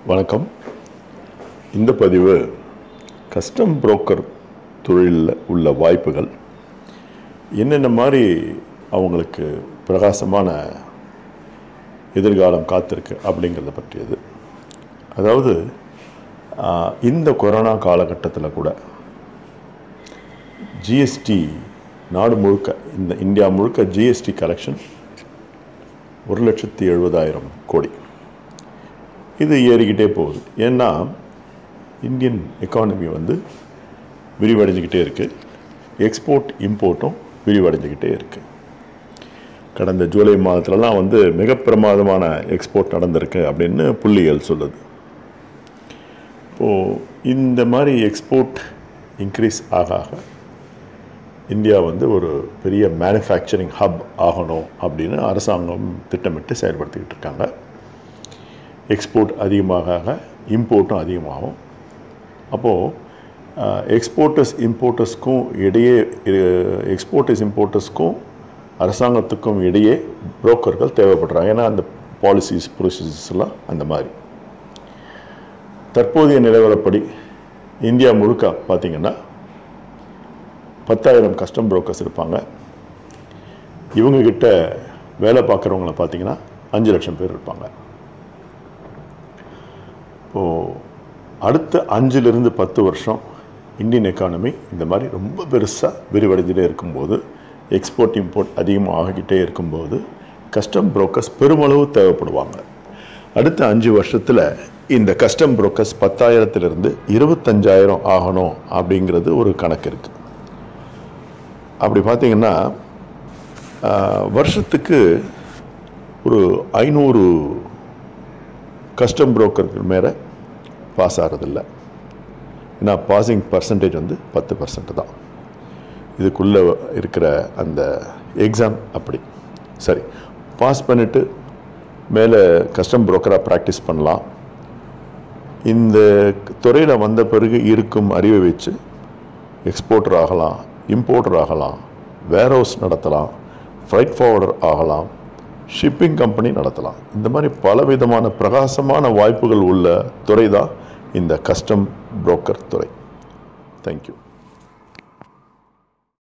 வணக்கம் இந்த பதிவு கஸ்டம் புரோக்கர் தொழிலில் உள்ள வாய்ப்புகள் என்னென்ன மாதிரி அவங்களுக்கு பிரகாசமான எதிர்காலம் காத்திருக்கு அப்படிங்கிறத பற்றியது அதாவது ஆஹ், இந்த கொரோனா காலகட்டத்தில் கூட ஜிஎஸ்டி நாடு முழுக்க இந்த இந்தியா முழுக்க ஜிஎஸ்டி கலெக்ஷன் ஒரு லட்சத்தி எழுபதாயிரம் கோடி இது ஏறிக்கிட்டே போகுது ஏன்னா இந்தியன் எக்கானமி வந்து விரிவடைஞ்சிக்கிட்டே இருக்குது எக்ஸ்போர்ட் இம்போர்ட்டும் விரிவடைஞ்சிக்கிட்டே இருக்குது கடந்த ஜூலை மாதத்துலலாம் வந்து மிக பிரமாதமான எக்ஸ்போர்ட் நடந்திருக்கு அப்படின்னு புள்ளிகள் சொல்லுது இப்போது இந்த மாதிரி எக்ஸ்போர்ட் இன்க்ரீஸ் ஆக ஆக இந்தியா வந்து ஒரு பெரிய மேனுஃபேக்சரிங் ஹப் ஆகணும் அப்படின்னு அரசாங்கம் திட்டமிட்டு செயல்படுத்திக்கிட்டு இருக்காங்க எக்ஸ்போர்ட் அதிகமாக ஆக இம்போர்ட்டும் அதிகமாகும் அப்போது எக்ஸ்போர்ட்டர்ஸ் இம்போர்ட்டர்ஸ்க்கும் இடையே எக்ஸ்போர்ட்டர்ஸ் இம்போர்ட்டர்ஸ்க்கும் அரசாங்கத்துக்கும் இடையே புரோக்கர்கள் தேவைப்படுறாங்க ஏன்னா அந்த பாலிசிஸ் ப்ரொசீஜர்ஸ்லாம் அந்த மாதிரி தற்போதைய நிலவரப்படி இந்தியா முழுக்க பார்த்தீங்கன்னா பத்தாயிரம் கஸ்டம் புரோக்கர்ஸ் இருப்பாங்க இவங்கக்கிட்ட வேலை பார்க்குறவங்கள பார்த்தீங்கன்னா அஞ்சு லட்சம் பேர் இருப்பாங்க இப்போது அடுத்த அஞ்சுலேருந்து பத்து வருஷம் இந்தியன் எக்கானமி இந்த மாதிரி ரொம்ப பெருசாக விரிவடைஞ்சிட்டே இருக்கும்போது எக்ஸ்போர்ட் இம்போர்ட் அதிகமாக ஆகிக்கிட்டே இருக்கும்போது கஸ்டம் புரோக்கர்ஸ் பெருமளவு தேவைப்படுவாங்க அடுத்த அஞ்சு வருஷத்தில் இந்த கஸ்டம் புரோக்கர்ஸ் பத்தாயிரத்திலிருந்து இருபத்தஞ்சாயிரம் ஆகணும் அப்படிங்கிறது ஒரு கணக்கு இருக்குது அப்படி பார்த்தீங்கன்னா ஆஹ், வருஷத்துக்கு ஒரு ஐநூறு கஸ்டம் புரோக்கர்கள் மேலே பாஸ் ஆகிறதில்ல ஏன்னா பாசிங் பர்சன்டேஜ் வந்து பத்து பர்சன்ட் தான் இதுக்குள்ளே இருக்கிற அந்த எக்ஸாம் அப்படி சரி பாஸ் பண்ணிவிட்டு மேலே கஸ்டம் புரோக்கராக ப்ராக்டிஸ் பண்ணலாம் இந்த துறையில் வந்த பிறகு இருக்கும் அறிவை வச்சு எக்ஸ்போர்ட்டர் ஆகலாம் இம்போர்ட்டர் ஆகலாம் வேர்ஹவுஸ் நடத்தலாம் ஃப்ரைட் ஃபார்வர்டர் ஆகலாம் ஷிப்பிங் கம்பெனி நடத்தலாம் இந்த மாதிரி பலவிதமான பிரகாசமான வாய்ப்புகள் உள்ள துறை தான் இந்த கஸ்டம் புரோக்கர் துறை தேங்க்யூ